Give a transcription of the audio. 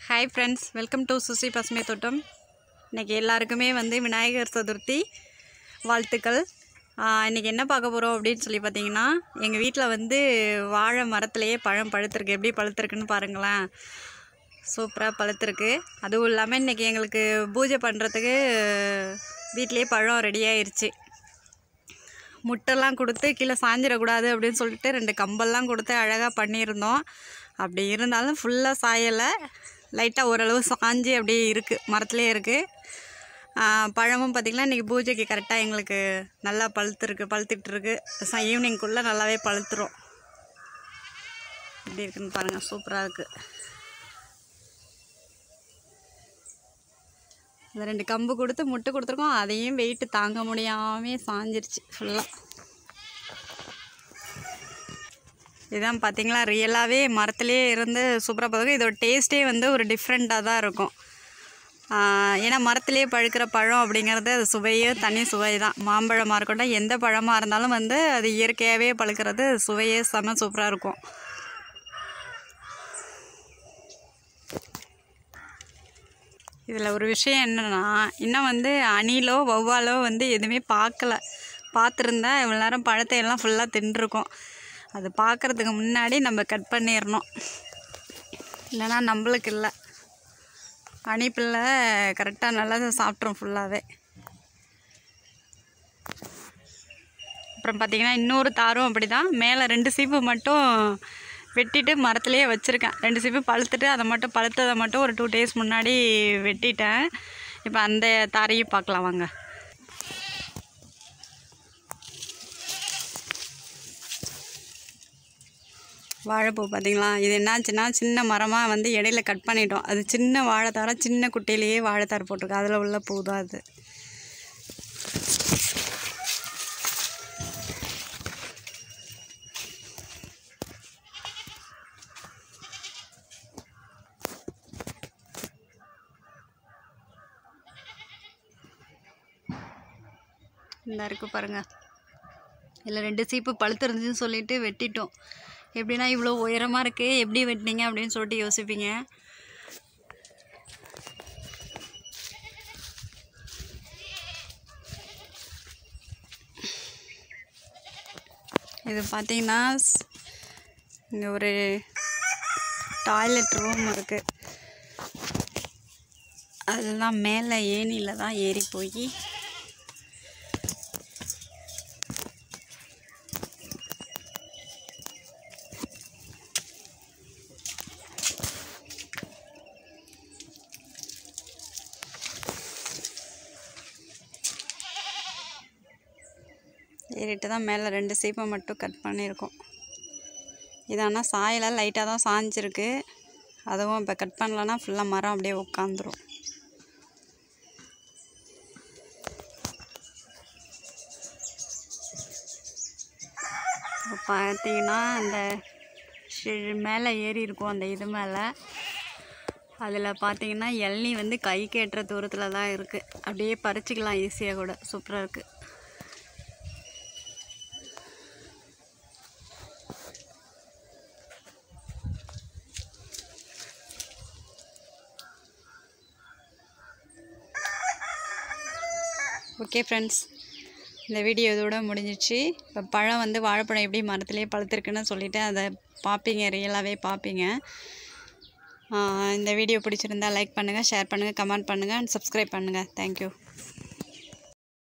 hi friends welcome to Suchi பசுமை தோட்டம் இன்றைக்கி எல்லாருக்குமே வந்து விநாயகர் சதுர்த்தி வாழ்த்துக்கள் இன்றைக்கி என்ன பார்க்க போகிறோம் அப்படின்னு சொல்லி பார்த்தீங்கன்னா எங்கள் வீட்டில் வந்து வாழை மரத்துலேயே பழம் பழுத்திருக்கு எப்படி பழுத்திருக்குன்னு பாருங்களேன் சூப்பராக பழுத்திருக்கு அதுவும் இல்லாமல் இன்றைக்கி எங்களுக்கு பூஜை பண்ணுறதுக்கு வீட்டிலேயே பழம் ரெடி ஆயிருச்சு முட்டைலாம் கொடுத்து கீழே சாஞ்சிடக்கூடாது அப்படின்னு சொல்லிட்டு ரெண்டு கம்பெல்லாம் கொடுத்து அழகாக பண்ணியிருந்தோம் அப்படி இருந்தாலும் ஃபுல்லாக சாயலை லைட்டாக ஓரளவு சாஞ்சி அப்படியே இருக்குது மரத்துலேயே இருக்குது பழமும் பார்த்திங்கன்னா இன்றைக்கி பூஜைக்கு கரெக்டாக எங்களுக்கு நல்லா பழுத்துருக்கு பழுத்துட்ருக்கு ஈவினிங்குள்ளே நல்லாவே பழுத்துரும் எப்படி இருக்குன்னு பாருங்கள் சூப்பராக இருக்குது இந்த ரெண்டு கம்பு கொடுத்து முட்டை கொடுத்துருக்கோம் அதையும் வெயிட்டு தாங்க முடியாமே சாஞ்சிருச்சு ஃபுல்லாக இதான் பார்த்தீங்களா ரியலாகவே மரத்துலேயே இருந்து சூப்பராக பார்த்துக்கோ இதோட டேஸ்ட்டே வந்து ஒரு டிஃப்ரெண்ட்டாக தான் இருக்கும் ஆஹ் ஏன்னா மரத்துலேயே பழுக்கிற பழம் அப்படிங்கிறது அது சுவையே தனி சுவை தான் மாம்பழமாக இருக்கட்டும் எந்த பழமாக இருந்தாலும் வந்து அது இயற்கையாகவே பழுக்கிறது சுவையே செம சூப்பராக இருக்கும் இதில் ஒரு விஷயம் என்னென்னா இன்னும் வந்து அணிலோ வௌவாலோ வந்து எதுவுமே பார்க்கல பார்த்துருந்தா இவ்வளோ நேரம் பழத்தை எல்லாம் ஃபுல்லாக தின்றுருக்கோம் அது பார்க்குறதுக்கு முன்னாடி நம்ம கட் பண்ணிடணும் இல்லைன்னா நம்மளுக்கு இல்லை அணிப்பில்லை கரெக்டாக நல்லா சாப்பிட்ரும் ஃபுல்லாகவே அப்புறம் பார்த்திங்கன்னா இன்னொரு தாரும் அப்படி தான் மேலே ரெண்டு சீப்பு மட்டும் வெட்டிட்டு மரத்துலேயே வச்சுருக்கேன் ரெண்டு சீப்பு பழுத்துட்டு அதை மட்டும் பழுத்ததை மட்டும் ஒரு டூ டேஸ் முன்னாடி வெட்டிட்டேன் இப்போ அந்த தாரையும் பார்க்கலாம் வாங்க வாழைப்பூ பார்த்தீங்களா இது என்னாச்சுன்னா சின்ன மரமாக வந்து இடையில கட் பண்ணிட்டோம் அது சின்ன வாழைத்தாரம் சின்ன குட்டையிலேயே வாழைத்தார் போட்டிருக்கு அதில் உள்ள பூ தான் அது இந்த இருக்கு பாருங்க இதில் ரெண்டு சீப்பு பழுத்து இருந்துச்சுன்னு சொல்லிட்டு வெட்டிட்டோம் எப்படின்னா இவ்வளோ உயரமாக இருக்கு எப்படி வெட்டினீங்க அப்படின்னு சொல்லிட்டு யோசிப்பீங்க இது பார்த்தீங்கன்னா இங்கே ஒரு டாய்லெட் ரூம் இருக்குது அதெல்லாம் மேலே ஏணியில் தான் ஏறி போய் ஏறிட்டு தான் மேலே ரெண்டு சீப்பை மட்டும் கட் பண்ணியிருக்கோம் இது ஆனால் சாயலாம் லைட்டாக தான் சாஞ்சிருக்கு அதுவும் இப்போ கட் பண்ணலன்னா ஃபுல்லாக மரம் அப்படியே உட்காந்துரும் இப்போ பார்த்தீங்கன்னா அந்த ஷெ- மேலே ஏறி இருக்கும் அந்த இது மேலே அதில் பார்த்தீங்கன்னா இளநீ வந்து கை கேட்டுற தூரத்தில் தான் இருக்குது அப்படியே பறிச்சிக்கலாம் ஈஸியாக கூட சூப்பராக இருக்குது ஓகே ஃப்ரெண்ட்ஸ் இந்த வீடியோ இதோட முடிஞ்சிடுச்சு இப்போ பழம் வந்து வாழைப்பழம் எப்படி மரத்துலேயே பழுத்திருக்குன்னு சொல்லிவிட்டு அதை பார்ப்பீங்க ரியலாகவே பார்ப்பீங்க ஆஹ் இந்த வீடியோ பிடிச்சிருந்தா லைக் பண்ணுங்கள் ஷேர் பண்ணுங்கள் கமெண்ட் பண்ணுங்கள் அண்ட் சப்ஸ்கிரைப் பண்ணுங்கள் தேங்க்யூ